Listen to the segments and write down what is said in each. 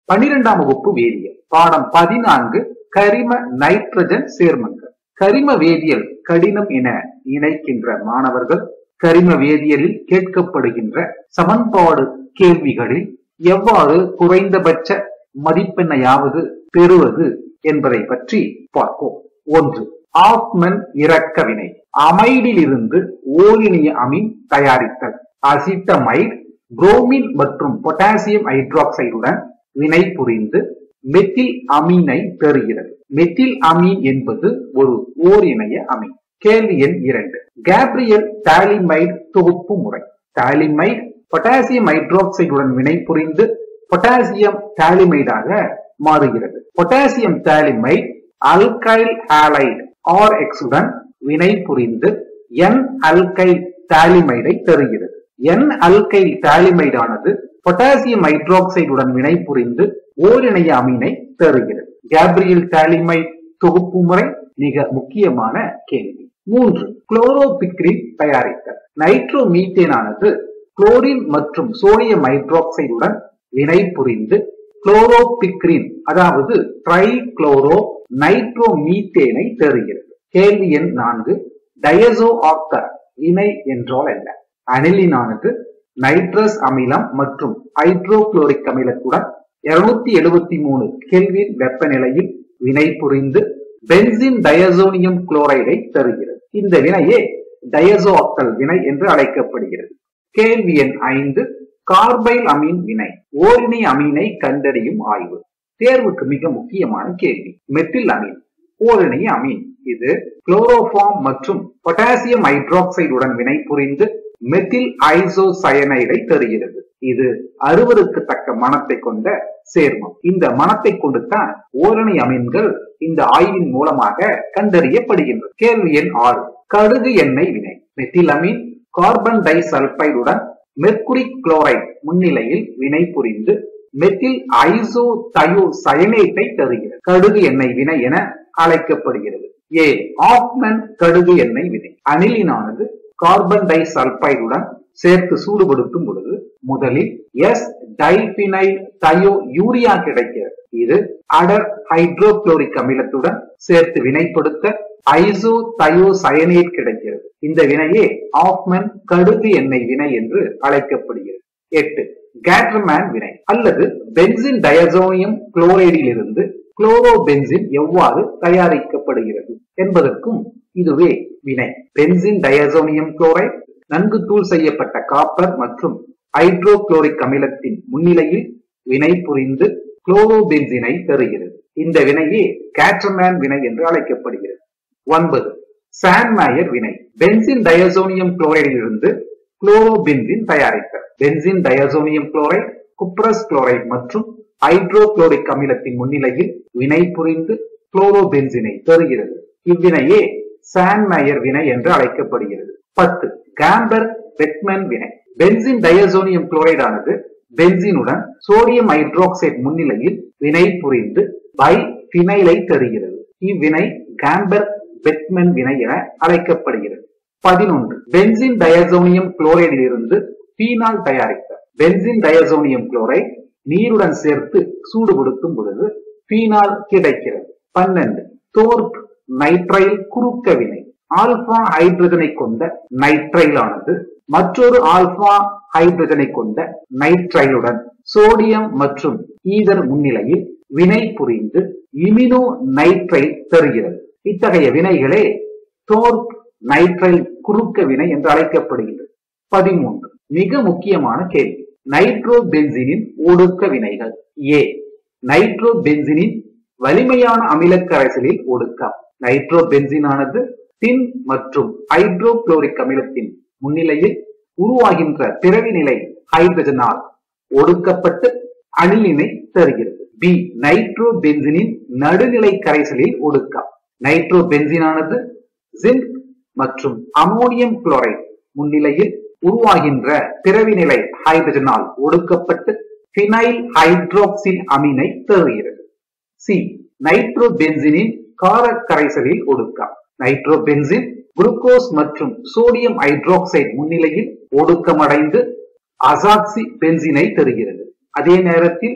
பனிரெண்டாம் வகுப்பு வேதியியல் பாடம் பதினான்கு கரிம நைட்ரஜன் சேர்மங்கள் கரிம வேதியியல் கடினம் என நினைக்கின்ற மாணவர்கள் கரிம வேதியியலில் கேட்கப்படுகின்ற சமன்பாடு கேள்விகளில் எவ்வாறு குறைந்தபட்ச மதிப்பெண்ணையாவது பெறுவது என்பதை பற்றி பார்ப்போம் ஒன்று ஆஃப்மன் இறக்க வினை அமைடிலிருந்து ஓரினிய அமீன் தயாரித்தல் அசிட்டமைட் புரோமின் மற்றும் பொட்டாசியம் ஹைட்ராக்சைடுடன் வினை புரிந்து மெத்தில் அமீனை பெறுகிறது மெத்தில் அமீன் என்பது ஒரு ஓரிணைய அமீன் கேள்வி எண் இரண்டு கேப்ரியல் டாலிமைட் தொகுப்பு முறை டாலிமைட் பொட்டாசியம் ஹைட்ராக்சைடுடன் வினை புரிந்து பொட்டாசியம் டாலிமைடாக மாறுகிறது potassium phthalimide alkyl halide R எக்ஸுடன் வினை புரிந்து என் அல்கைல் டாலிமைடை தருகிறது என் அல்கைல் டாலிமைடானது பொட்டாசியம் ஹைட்ராக்சைடுடன் வினை புரிந்து ஓரிணைய அமீனை தருகிறது கேப்ரியல் டாலிமைட் தொகுப்பு முறை மிக முக்கியமான கேள்வி மூன்று குளோரோபிக்ரின் தயாரித்தல் நைட்ரோ மீத்தேனானது குளோரின் மற்றும் சோடியம் ஹைட்ராக்சைடுடன் வினை புரிந்து குளோரோபிக்ரின் அதாவது ட்ரை குளோரோ நைட்ரோ மீத்தேனை தருகிறது கேள்வி எண் நான்கு டயசோ ஆக்டர் வினை என்றால் என்ன அனிலினானது நைட்ரஸ் அமிலம் மற்றும் ஹைட்ரோகுளோரிக் அமிலத்துடன் இருநூத்தி எழுபத்தி மூணு கெல்வின் வெப்பநிலையில் வினை புரிந்து பென்சின் டயசோனியம் குளோரைடை தருகிறது இந்த வினையே டயசோ ஆக்டல் வினை என்று அழைக்கப்படுகிறது கேள்வி எண் ஐந்து கார்பைல் அமீன் வினை ஓரிணை அமீனை கண்டறியும் ஆய்வு தேர்வுக்கு மிக முக்கியமான கேள்வி மெத்தில் அமீன் ஓரிணை அமீன் இது குளோரோஃபார்ம் மற்றும் பொட்டாசியம் ஹைட்ராக்சைடுடன் வினை புரிந்து மெத்தில் ஐசோசயனைடை தருகிறது இது அறுவருக்கு தக்க மனத்தை கொண்ட சேர்மம் இந்த மனத்தை கொண்டு தான் ஓரணி அமீன்கள் இந்த ஆய்வின் மூலமாக கண்டறியப்படுகின்றது கேள்வி எண் ஆறு கடுகு எண்ணெய் வினை மெத்தில் அமீன் கார்பன் டை சல்பைடுடன் மெர்குரி குளோரைட் முன்னிலையில் வினை புரிந்து மெத்தில் ஐசோ தயோ சயனேட்டை தருகிறது கடுகு எண்ணெய் வினை என அழைக்கப்படுகிறது ஏ ஆப்மன் கடுகு எண்ணெய் வினை அனிலினானது கார்பன் டை சல்பைடுடன் சேர்த்து சூடுபடுத்தும் பொழுது முதலில் எஸ் டைபினைல் தயோ யூரியா கிடைக்கிறது இது அடர் ஹைட்ரோகுளோரிக் அமிலத்துடன் சேர்த்து வினைப்படுத்த ஐசோ தயோ சயனேட் கிடைக்கிறது இந்த வினையே ஆஃப்மன் கடுகு எண்ணெய் வினை என்று அழைக்கப்படுகிறது எட்டு கேட்ரமேன் வினை அல்லது பென்சின் டயசோனியம் குளோரைடில் இருந்து குளோரோபென்சின் எவ்வாறு தயாரிக்கப்படுகிறது என்பதற்கும் இதுவே வினை பென்சின் டயசோனியம் குளோரைட் நன்கு தூள் செய்யப்பட்ட காப்பர் மற்றும் ஹைட்ரோகுளோரிக் அமிலத்தின் முன்னிலையில் வினை புரிந்து குளோரோபென்சினை தருகிறது இந்த வினையே கேட்ரமேன் வினை என்று அழைக்கப்படுகிறது ஒன்பது சான்மேயர் வினை பென்சின் டயசோனியம் குளோரைடில் இருந்து குளோரோபென்சின் தயாரித்தல் benzene diazonium chloride cuprous chloride மற்றும் ஹைட்ரோகுளோரிக் அமிலத்தின் முன்னிலையில் வினை புரிந்து குளோரோபென்சினை தருகிறது இவ்வினையே சான்மேயர் வினை என்று அழைக்கப்படுகிறது பத்து கேம்பர் பெட்மன் வினை பென்சின் டயசோனியம் குளோரைட் ஆனது பென்சினுடன் சோடியம் ஹைட்ராக்சைடு முன்னிலையில் வினை புரிந்து பை பினைலை தருகிறது இவ்வினை கேம்பர் பெட்மன் வினை என அழைக்கப்படுகிறது பதினொன்று பென்சின் டயசோனியம் குளோரைடில் இருந்து பீனால் தயாரித்த பென்சின் டயசோனியம் குளோரைட் நீருடன் சேர்த்து சூடுபடுத்தும் பொழுது பீனால் கிடைக்கிறது பன்னெண்டு தோர்ப் நைட்ரைல் குறுக்க வினை ஆல்பா ஹைட்ரஜனை கொண்ட நைட்ரைல் ஆனது மற்றொரு ஆல்பா ஹைட்ரஜனை கொண்ட நைட்ரைலுடன் சோடியம் மற்றும் ஈதர் முன்னிலையில் வினை புரிந்து இமினோ நைட்ரைல் தருகிறது இத்தகைய வினைகளே தோர்ப் நைட்ரைல் குறுக்க வினை என்று அழைக்கப்படுகின்றது பதிமூன்று மிக முக்கியமான கேள்வி நைட்ரோ பென்சினின் ஒடுக்க வினைகள் ஏ நைட்ரோ பென்சினின் வலிமையான அமிலக்கரைசலில் ஒடுக்கம் நைட்ரோ பென்சினானது டின் மற்றும் ஹைட்ரோகுளோரிக் அமிலத்தின் முன்னிலையில் உருவாகின்ற பிறவி நிலை ஹைட்ரஜனால் ஒடுக்கப்பட்டு அணிலினை தருகிறது பி நைட்ரோ பென்சினின் நடுநிலை கரைசலில் ஒடுக்கம் நைட்ரோ பென்சினானது ஜிங்க் மற்றும் அமோனியம் குளோரைட் முன்னிலையில் உருவாகின்ற பிறவி நிலை ஹைட்ரஜனால் ஒடுக்கப்பட்டு பினைல் ஹைட்ரோக்சில் அமீனை தருகிறது சி நைட்ரோ பென்சினின் காரக்கரைசலில் ஒடுக்கம் நைட்ரோ பென்சின் குளுக்கோஸ் மற்றும் சோடியம் ஹைட்ராக்சைடு முன்னிலையில் ஒடுக்கமடைந்து அசாக்சி பென்சினை தருகிறது அதே நேரத்தில்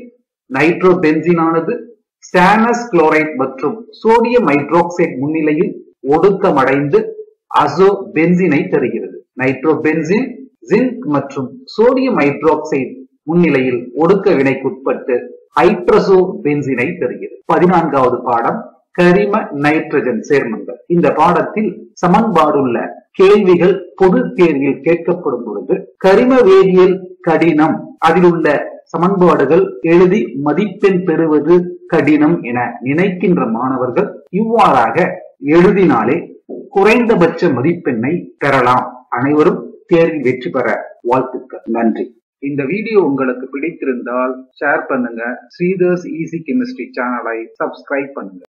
நைட்ரோபென்சினானது ஸ்டானஸ் குளோரைட் மற்றும் சோடியம் ஹைட்ரோக்சைடு முன்னிலையில் ஒடுக்கமடைந்து அசோ பென்சினை தருகிறது நைட்ரோபென்சின் ஜிங்க் மற்றும் சோடியம் ஹைட்ரோக்சைடு முன்னிலையில் ஒடுக்க வினைக்குட்பட்டு ஹைட்ரசோ பென்சினை தருகிறது பதினான்காவது பாடம் கரிம நைட்ரஜன் சேர்மங்கள் இந்த பாடத்தில் சமன்பாடுள்ள கேள்விகள் பொது தேர்வில் கேட்கப்படும் பொழுது கரிம வேதியியல் கடினம் அதில் உள்ள சமன்பாடுகள் எழுதி மதிப்பெண் பெறுவது கடினம் என நினைக்கின்ற மாணவர்கள் இவ்வாறாக எழுதினாலே குறைந்தபட்ச மதிப்பெண்ணை பெறலாம் அனைவரும் தேர்வில் வெற்றி பெற வாழ்த்துக்கள் நன்றி இந்த வீடியோ உங்களுக்கு பிடித்திருந்தால் ஷேர் பண்ணுங்க ஸ்ரீதர்ஸ் ஈஸி கெமிஸ்ட்ரி சேனலை சப்ஸ்கிரைப் பண்ணுங்க